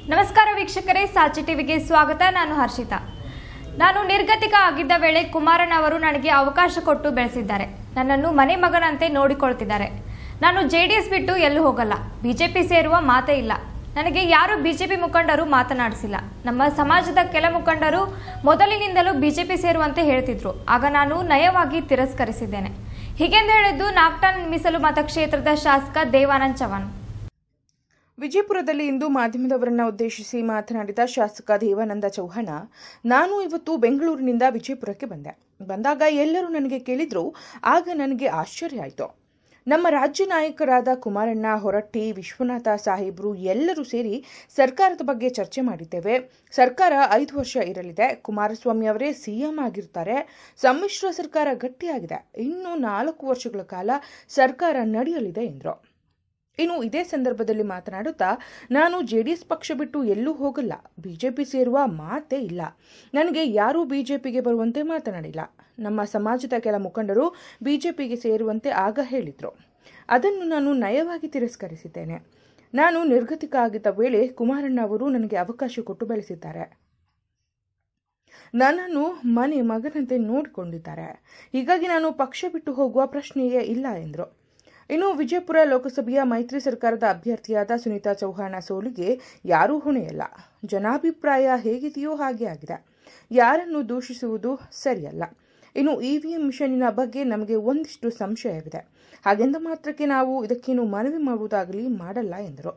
ನಮಸ್ಕಾರ ವೀಕ್ಷಕರೇ ಸಾಚಿ ಟಿವಿಗೆ ಸ್ವಾಗತ ನಾನು ಹರ್ಷಿತಾ ನಾನು ನಿರ್ಗತಿಕ ಆಗಿದ್ದ ವೇಳೆ ಕುಮಾರಣ್ಣ ಅವರು ನನಗೆ ಅವಕಾಶ ಕೊಟ್ಟು ಬೆಳೆಸಿದ್ದಾರೆ ನನ್ನನ್ನು ಮನೆ ಮಗನಂತೆ ನೋಡಿಕೊಳ್ತಿದ್ದಾರೆ ನಾನು ಜೆಡಿಎಸ್ ಬಿಟ್ಟು ಎಲ್ಲೂ ಹೋಗಲ್ಲ ಬಿಜೆಪಿ ಸೇರುವ ಮಾತೇ ಇಲ್ಲ ನನಗೆ ಯಾರು ಬಿಜೆಪಿ ಮುಖಂಡರು ಮಾತನಾಡಿಸಿಲ್ಲ ನಮ್ಮ ಸಮಾಜದ ಕೆಲ ಮುಖಂಡರು ಮೊದಲಿನಿಂದಲೂ ಬಿಜೆಪಿ ಸೇರುವಂತೆ ಹೇಳ್ತಿದ್ರು ಆಗ ನಾನು ನಯವಾಗಿ ತಿರಸ್ಕರಿಸಿದ್ದೇನೆ ಹೀಗೆಂದು ಹೇಳಿದ್ದು ನಾಗ್ಟಾನ್ ಮೀಸಲು ಮತಕ್ಷೇತ್ರದ ಶಾಸಕ ದೇವಾನಂದ್ ಚವಾಣ್ ವಿಜಯಪುರದಲ್ಲಿ ಇಂದು ಮಾಧ್ಯಮದವರನ್ನ ಉದ್ದೇಶಿಸಿ ಮಾತನಾಡಿದ ಶಾಸಕ ದೇವಾನಂದ ಚೌಹಾಣ ನಾನು ಇವತ್ತು ಬೆಂಗಳೂರಿನಿಂದ ವಿಜಯಪುರಕ್ಕೆ ಬಂದೆ ಬಂದಾಗ ಎಲ್ಲರೂ ನನಗೆ ಕೇಳಿದ್ರು ಆಗ ನನಗೆ ಆಶ್ಚರ್ಯ ಆಯಿತು ನಮ್ಮ ರಾಜ್ಯ ನಾಯಕರಾದ ಕುಮಾರಣ್ಣ ಹೊರಟ್ಟಿ ವಿಶ್ವನಾಥ ಸಾಹೇಬ್ರು ಎಲ್ಲರೂ ಸೇರಿ ಸರ್ಕಾರದ ಬಗ್ಗೆ ಚರ್ಚೆ ಮಾಡಿದ್ದೇವೆ ಸರ್ಕಾರ ಐದು ವರ್ಷ ಇರಲಿದೆ ಕುಮಾರಸ್ವಾಮಿ ಅವರೇ ಸಿಎಂ ಆಗಿರ್ತಾರೆ ಸಮ್ಮಿಶ್ರ ಸರ್ಕಾರ ಗಟ್ಟಿಯಾಗಿದೆ ಇನ್ನು ನಾಲ್ಕು ವರ್ಷಗಳ ಕಾಲ ಸರ್ಕಾರ ನಡೆಯಲಿದೆ ಎಂದರು ಇನ್ನು ಇದೇ ಸಂದರ್ಭದಲ್ಲಿ ಮಾತನಾಡುತ್ತಾ ನಾನು ಜೆಡಿಎಸ್ ಪಕ್ಷ ಬಿಟ್ಟು ಎಲ್ಲೂ ಹೋಗಲ್ಲ ಬಿಜೆಪಿ ಸೇರುವ ಮಾತೇ ಇಲ್ಲ ನನಗೆ ಯಾರೂ ಬಿಜೆಪಿಗೆ ಬರುವಂತೆ ಮಾತನಾಡಿಲ್ಲ ನಮ್ಮ ಸಮಾಜದ ಕೆಲ ಮುಖಂಡರು ಬಿಜೆಪಿಗೆ ಸೇರುವಂತೆ ಆಗ ಹೇಳಿದ್ರು ಅದನ್ನು ನಾನು ನಯವಾಗಿ ತಿರಸ್ಕರಿಸಿದ್ದೇನೆ ನಾನು ನಿರ್ಗತಿಕ ಆಗಿದ್ದ ವೇಳೆ ಕುಮಾರಣ್ಣ ಅವರು ನನಗೆ ಅವಕಾಶ ಕೊಟ್ಟು ಬೆಳೆಸಿದ್ದಾರೆ ನನ್ನನ್ನು ಮನೆ ಮಗನಂತೆ ನೋಡಿಕೊಂಡಿದ್ದಾರೆ ಹೀಗಾಗಿ ನಾನು ಪಕ್ಷ ಬಿಟ್ಟು ಹೋಗುವ ಪ್ರಶ್ನೆಯೇ ಇಲ್ಲ ಎಂದರು ಇನ್ನು ವಿಜಯಪುರ ಲೋಕಸಭೆಯ ಮೈತ್ರಿ ಸರ್ಕಾರದ ಅಭ್ಯರ್ಥಿಯಾದ ಸುನೀತಾ ಚೌಹಾಣ ಸೋಲಿಗೆ ಯಾರೂ ಹೊಣೆಯಲ್ಲ ಜನಾಭಿಪ್ರಾಯ ಹೇಗಿದೆಯೋ ಹಾಗೆ ಆಗಿದೆ ಯಾರನ್ನು ದೂಷಿಸುವುದು ಸರಿಯಲ್ಲ ಇನ್ನು ಇವಿಎಂ ಮಿಷನ್ನಿನ ಬಗ್ಗೆ ನಮಗೆ ಒಂದಿಷ್ಟು ಸಂಶಯವಿದೆ ಹಾಗೆಂದ ಮಾತ್ರಕ್ಕೆ ನಾವು ಇದಕ್ಕೇನು ಮನವಿ ಮಾಡುವುದಾಗಲಿ ಮಾಡಲ್ಲ ಎಂದರು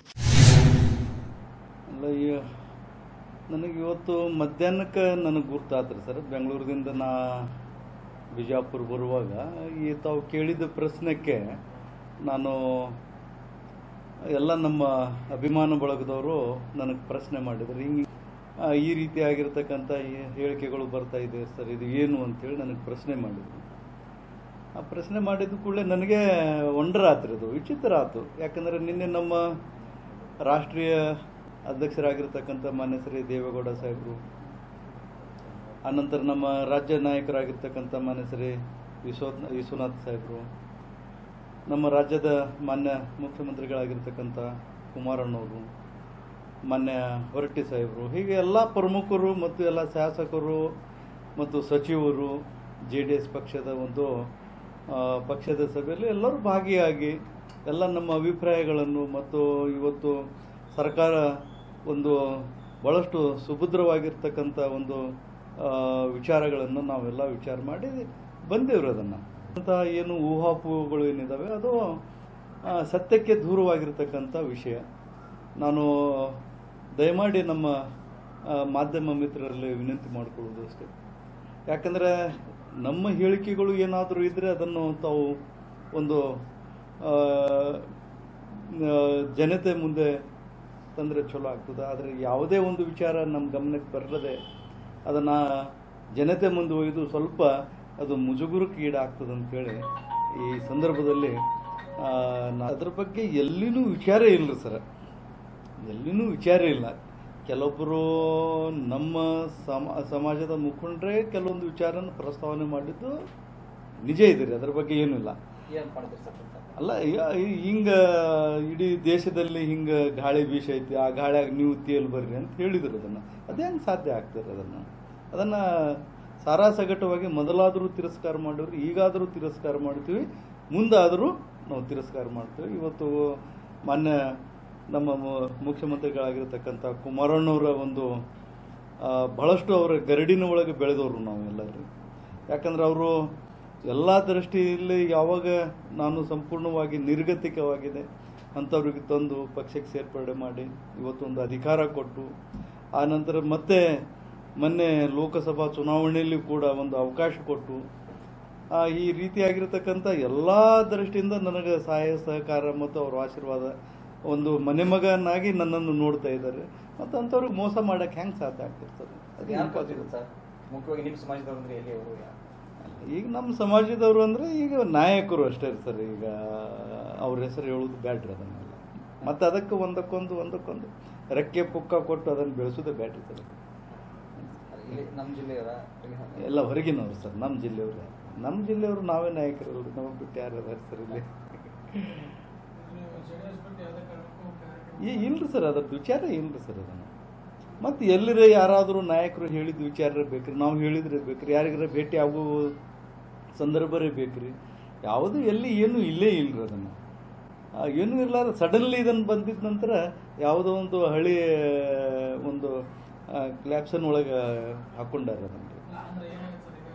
ಅಲ್ಲ ಈ ನನಗೆ ಇವತ್ತು ಮಧ್ಯಾಹ್ನಕ್ಕೆ ನನಗೆ ಗುರ್ತಾತ್ರಿ ಸರ್ ಬೆಂಗಳೂರಿಂದ ನಾ ಬಿಜಾಪುರ ಬರುವಾಗ ಈ ತಾವು ಕೇಳಿದ ಪ್ರಶ್ನೆಗೆ ನಾನು ಎಲ್ಲ ನಮ್ಮ ಅಭಿಮಾನ ಬಳಗದವರು ನನಗೆ ಪ್ರಶ್ನೆ ಮಾಡಿದ್ರು ಹಿಂಗೆ ಆ, ಈ ರೀತಿ ಆಗಿರ್ತಕ್ಕಂಥ ಈ ಹೇಳಿಕೆಗಳು ಬರ್ತಾ ಇದೆ ಸರ್ ಇದು ಏನು ಅಂತೇಳಿ ನನಗೆ ಪ್ರಶ್ನೆ ಮಾಡಿದ್ರು ಆ ಪ್ರಶ್ನೆ ಮಾಡಿದ ಕೂಡಲೇ ನನಗೆ ವಂಡರ್ ಆತ್ರಿ ಅದು ವಿಚಿತ್ರ ಆಯ್ತು ಯಾಕಂದರೆ ನಿನ್ನೆ ನಮ್ಮ ರಾಷ್ಟ್ರೀಯ ಅಧ್ಯಕ್ಷರಾಗಿರ್ತಕ್ಕಂಥ ಮಾನ್ಯ ಶ್ರೀ ದೇವೇಗೌಡ ಸಾಹೇಬರು ಆನಂತರ ನಮ್ಮ ರಾಜ್ಯ ನಾಯಕರಾಗಿರ್ತಕ್ಕಂಥ ಮಾನ್ಯ ಶ್ರೀ ವಿಶ್ವನಾಥ್ ವಿಶ್ವನಾಥ್ ಸಾಹೇಬರು ನಮ್ಮ ರಾಜ್ಯದ ಮಾನ್ಯ ಮುಖ್ಯಮಂತ್ರಿಗಳಾಗಿರ್ತಕ್ಕಂಥ ಕುಮಾರಣ್ಣವರು ಮಾನ್ಯ ಹೊರಟ್ಟಿ ಸಾಹೇಬರು ಹೀಗೆ ಎಲ್ಲ ಪ್ರಮುಖರು ಮತ್ತು ಎಲ್ಲ ಶಾಸಕರು ಮತ್ತು ಸಚಿವರು ಜೆ ಡಿ ಎಸ್ ಪಕ್ಷದ ಒಂದು ಆ, ಪಕ್ಷದ ಸಭೆಯಲ್ಲಿ ಎಲ್ಲರೂ ಭಾಗಿಯಾಗಿ ಎಲ್ಲ ನಮ್ಮ ಅಭಿಪ್ರಾಯಗಳನ್ನು ಮತ್ತು ಇವತ್ತು ಸರ್ಕಾರ ಒಂದು ಭಾಳಷ್ಟು ಸುಭದ್ರವಾಗಿರ್ತಕ್ಕಂಥ ಒಂದು ಆ, ವಿಚಾರಗಳನ್ನು ನಾವೆಲ್ಲ ವಿಚಾರ ಮಾಡಿ ಬಂದೇವ್ರಿ ಅದನ್ನು ಅಂತ ಏನು ಊಹಾಪೋಹಗಳು ಏನಿದ್ದಾವೆ ಅದು ಆ, ಸತ್ಯಕ್ಕೆ ದೂರವಾಗಿರ್ತಕ್ಕಂಥ ವಿಷಯ ನಾನು ದಯಮಾಡಿ ನಮ್ಮ ಆ, ಮಾಧ್ಯಮ ಮಿತ್ರರಲ್ಲಿ ವಿನಂತಿ ಮಾಡಿಕೊಳ್ಳೋದು ಅಷ್ಟೇ ಯಾಕಂದರೆ ನಮ್ಮ ಹೇಳಿಕೆಗಳು ಏನಾದರೂ ಇದ್ದರೆ ಅದನ್ನು ತಾವು ಒಂದು ಆ, ಆ, ಜನತೆ ಮುಂದೆ ತಂದರೆ ಚಲೋ ಆಗ್ತದೆ ಆದರೆ ಯಾವುದೇ ಒಂದು ವಿಚಾರ ನಮ್ಮ ಗಮನಕ್ಕೆ ಬರದೆ ಅದನ್ನು ಜನತೆ ಮುಂದೆ ಒಯ್ದು ಸ್ವಲ್ಪ ಅದು ಮುಜುಗುರಕ್ಕೆ ಈಡಾಗ್ತದೆ ಅಂತೇಳಿ ಈ ಸಂದರ್ಭದಲ್ಲಿ ಆ, ನಾ ಅದ್ರ ಬಗ್ಗೆ ಎಲ್ಲಿನೂ ವಿಚಾರ ಇಲ್ಲ ಸರ್ ಎಲ್ಲಿನೂ ವಿಚಾರ ಇಲ್ಲ ಕೆಲವೊಬ್ಬರು ನಮ್ಮ ಸಮ ಸಮಾಜದ ಮುಖಂಡರೇ ಕೆಲವೊಂದು ವಿಚಾರನ ಪ್ರಸ್ತಾವನೆ ಮಾಡಿದ್ದು ನಿಜ ಇದೆ ರೀ ಅದ್ರ ಬಗ್ಗೆ ಏನೂ ಇಲ್ಲ ಅಲ್ಲ ಈಗ- ಈ- ಹಿಂಗ ಇಡೀ ದೇಶದಲ್ಲಿ ಹಿಂಗ ಗಾಳಿ ಬೀಸೈತಿ ಆ ಗಾಳಿಯಾಗ ನೀವು ತೇಲ್ ಬರ್ರಿ ಅಂತ ಹೇಳಿದ್ರು ಅದನ್ನ ಅದೇ ಹೆಂಗೆ ಸಾಧ್ಯ ಆಗ್ತದೆ ಅದನ್ನ ಅದನ್ನ ಸಾರಾಸಗಟವಾಗಿ ಮೊದಲಾದರೂ ತಿರಸ್ಕಾರ ಮಾಡಿದ್ರು ಈಗಾದರೂ ತಿರಸ್ಕಾರ ಮಾಡ್ತೀವಿ ಮುಂದಾದರೂ ನಾವು ತಿರಸ್ಕಾರ ಮಾಡ್ತೀವಿ ಇವತ್ತು ಮಾನ್ಯ ನಮ್ಮ ಮು- ಮುಖ್ಯಮಂತ್ರಿಗಳಾಗಿರ್ತಕ್ಕಂಥ ಕುಮಾರಣ್ಣವರ ಒಂದು ಆ, ಬಹಳಷ್ಟು ಅವರ ಗರಡಿನ ಒಳಗೆ ಬೆಳೆದವರು ನಾವು ಎಲ್ಲರೂ ಯಾಕಂದ್ರೆ ಅವರು ಎಲ್ಲ ದೃಷ್ಟಿಯಲ್ಲಿ ಯಾವಾಗ ನಾನು ಸಂಪೂರ್ಣವಾಗಿ ನಿರ್ಗತಿಕವಾಗಿದೆ ಅಂಥವ್ರಿಗೆ ತಂದು ಪಕ್ಷಕ್ಕೆ ಸೇರ್ಪಡೆ ಮಾಡಿ ಇವತ್ತೊಂದು ಅಧಿಕಾರ ಕೊಟ್ಟು ಆ ನಂತರ ಮತ್ತೆ ಮೊನ್ನೆ ಲೋಕಸಭಾ ಚುನಾವಣೆಯಲ್ಲಿ ಕೂಡ ಒಂದು ಅವಕಾಶ ಕೊಟ್ಟು ಆ, ಈ ರೀತಿಯಾಗಿರ್ತಕ್ಕಂಥ ಎಲ್ಲ ದೃಷ್ಟಿಯಿಂದ ನನಗೆ ಸಹಾಯ ಸಹಕಾರ ಮತ್ತು ಅವರ ಆಶೀರ್ವಾದ ಒಂದು ಮನೆ ಮಗನಾಗಿ ನನ್ನನ್ನು ನೋಡ್ತಾ ಇದ್ದಾರೆ ಮತ್ತು ಅಂಥವ್ರಿಗೆ ಮೋಸ ಮಾಡಕ್ಕೆ ಹೆಂಗೆ ಸಾಧ್ಯ ಆಗ್ತಿರ್ತದೆ ಅದು ಯಾರು impossible. ಗೊತ್ತಿರುತ್ತೆ ಸರ್ ಮುಖ್ಯವಾಗಿ ನಿಮ್ಮ ಸಮಾಜದವ್ರು ಅಂದ್ರೆ ಎಲ್ಲಿ ಅವರು ಯಾರು ಈಗ ನಮ್ಮ ಸಮಾಜದವರು ಅಂದರೆ ಈಗ ನಾಯಕರು ಅಷ್ಟೇ ಸರ್ ಈಗ ಅವ್ರ ಹೆಸರು ಹೇಳೋದು ಬ್ಯಾಡ್ರಿ ಅದನ್ನೆಲ್ಲ ಮತ್ತು ಅದಕ್ಕೆ ಒಂದಕ್ಕೊಂದು ಒಂದಕ್ಕೊಂದು ರೆಕ್ಕೆ ಪುಕ್ಕ ಕೊಟ್ಟು ಅದನ್ನು ಬೆಳೆಸೋದೇ ಬ್ಯಾಡ್ರಿ ಸರ್ ಇಲ್ಲಿ ನಮ್ಮ ಜಿಲ್ಲೆಯವರ ಎಲ್ಲ ಹೊರಗಿನವರು ಸರ್ ನಮ್ಮ ಜಿಲ್ಲೆಯವರು ನಮ್ಮ ಜಿಲ್ಲೆಯವರು ನಾವೇ ನಾಯಕರಲ್ರಿ ನಮಗೆ ಬಿಟ್ಟು ಯಾರು ಅದಾರ ಸರ್ ಇಲ್ಲಿ ನೀವು ಜೆಡಿಎಸ್ ಬಿಟ್ಟು ಯಾವುದೇ ಕಾರಣಕ್ಕೂ ಕಾರ್ಯಕ್ರಮ ಏ ಇಲ್ರಿ ಸರ್ ಅದ್ರದ್ದು ವಿಚಾರ ಇಲ್ರಿ ಸರ್ ಅದನ್ನು ಮತ್ತು ಎಲ್ಲರ ಯಾರಾದರೂ ನಾಯಕರು ಹೇಳಿದ ವಿಚಾರ ಬೇಕ್ರಿ ನಾವು ಹೇಳಿದ್ರೆ ಬೇಕ್ರಿ ಯಾರಿಗಾರ ಭೇಟಿ ಆಗೋ ಸಂದರ್ಭರೇ ಬೇಕ್ರಿ ಯಾವುದು ಎಲ್ಲಿ ಏನು ಇಲ್ಲೇ ಇಲ್ರಿ ಅದನ್ನು ಏನೂ ಇರಲಾರ ಸಡನ್ಲಿ ಇದನ್ನು ಬಂದಿದ ನಂತರ ಯಾವುದೋ ಒಂದು ಹಳಿ ಒಂದು ಕ್ಲಾಪ್ಸನ್ ಒಳಗೆ ಹಾಕೊಂಡಾರ ಅದನ್ನು